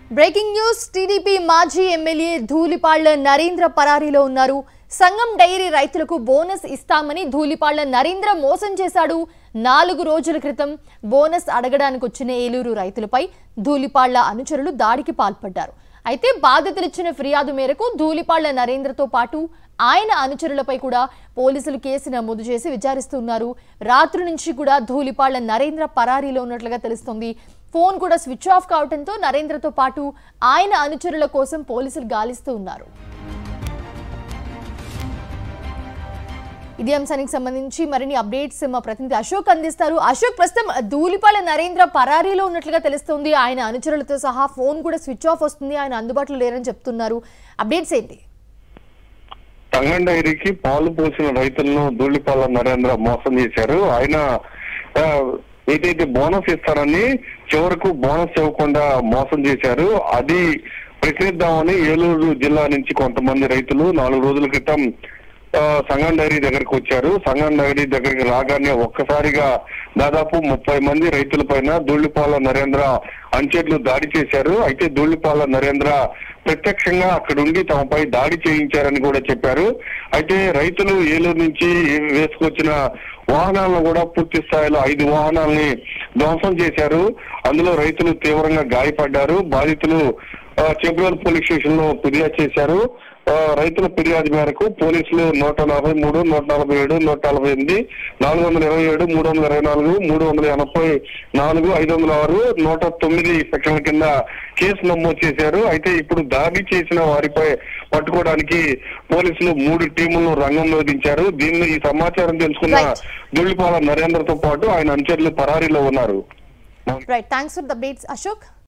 Breaking news TDP మాజీ MLA Dhulipalla Narendra పరారీలో ఉన్నారు సంగం డైరీ రైతులకు బోనస్ ఇస్తామని ధూళిపాళ్ల నరేంద్ర మోసం చేశాడు నాలుగు రోజుల క్రితం బోనస్ అడగడానికి వచ్చిన ఏలూరు రైతులపై ధూళిపాళ్ల అనుచరులు దాడికి పాల్పడ్డారు అయితే బాధితులు ఇచ్చిన ఫిర్యాదు మేరకు ధూళిపాళ్ల నరేంద్రతో పాటు ఆయన అనుచరులపై కూడా పోలీసులు కేసు నమోదు చేసి విచారిస్తున్నారు రాత్రి నుంచి కూడా ధూళిపాళ్ల నరేంద్ర పరారీలో ఉన్నట్లుగా తెలుస్తోంది ఫోన్ కూడా స్విచ్ ఆఫ్ కావడంతో నరేంద్రతో పాటు ఆయన అనుచరుల కోసం పోలీసులు గాలిస్తూ ఉన్నారు ఇదే అంశానికి సంబంధించి మరిన్ని అప్డేట్స్ మా ప్రతినిధి అశోక్ అందిస్తారు అశోక్ ప్రస్తుతం ధూళిపాల నరేంద్ర పరారీలో ఉన్నట్లుగా తెలుస్తోంది ఆయన అనుచరులతో సహా ఫోన్ కూడా స్విచ్ ఆఫ్ వస్తుంది ఆయన అందుబాటులో లేరని చెప్తున్నారు అప్డేట్స్ ఏంటి సంగం డైరీకి పాలు పోసిన రైతులను ధూళిపాల నరేంద్ర మోసం చేశారు ఆయన ఆ, ఏదైతే బోనస్ ఇస్తారని చివరకు బోనస్ ఇవ్వకుండా మోసం చేశారు అది ప్రశ్నిద్దామని ఏలూరు జిల్లా నుంచి కొంతమంది రైతులు నాలుగు రోజుల క్రితం ఆ, సంగం డైరీ దగ్గరికి వచ్చారు సంగం డైరీ దగ్గరికి రాగానే ఒక్కసారిగా దాదాపు ముప్పై మంది రైతుల పైన ధూళిపాల నరేంద్ర అంచెట్లు దాడి చేశారు అయితే ధూళిపాల నరేంద్ర ప్రత్యక్షంగా అక్కడుండి తమపై దాడి చేయించారని కూడా చెప్పారు అయితే రైతులు ఏలూరు నుంచి వేసుకొచ్చిన వాహనాలను కూడా పూర్తి స్థాయిలో ఐదు వాహనాలని ధ్వంసం చేశారు అందులో రైతులు తీవ్రంగా గాయపడ్డారు బాధితులు ఆ, చెబ్రోల్ పోలీస్ స్టేషన్ లో ఫిర్యాదు చేశారు ఆ, రైతుల ఫిర్యాదు మేరకు పోలీసులు నూట నలభై మూడు నూట నలభై ఏడు నూట నలభై ఎనిమిది నాలుగు వందల ఇరవై ఏడు మూడు వందల ఇరవై నాలుగు మూడు వందల ఎనభై నాలుగు ఐదు వందల ఆరు నూట తొమ్మిది సెక్షన్ల కింద కేసు నమోదు చేశారు అయితే ఇప్పుడు దాడి చేసిన వారిపై పట్టుకోవడానికి పోలీసులు మూడు టీములను రంగంలో దించారు దీన్ని ఈ సమాచారం తెలుసుకున్న Right. దుళ్లిపాల నరేంద్రతో పాటు ఆయన అనుచరులు పరారీలో ఉన్నారు right thanks for the updates Ashok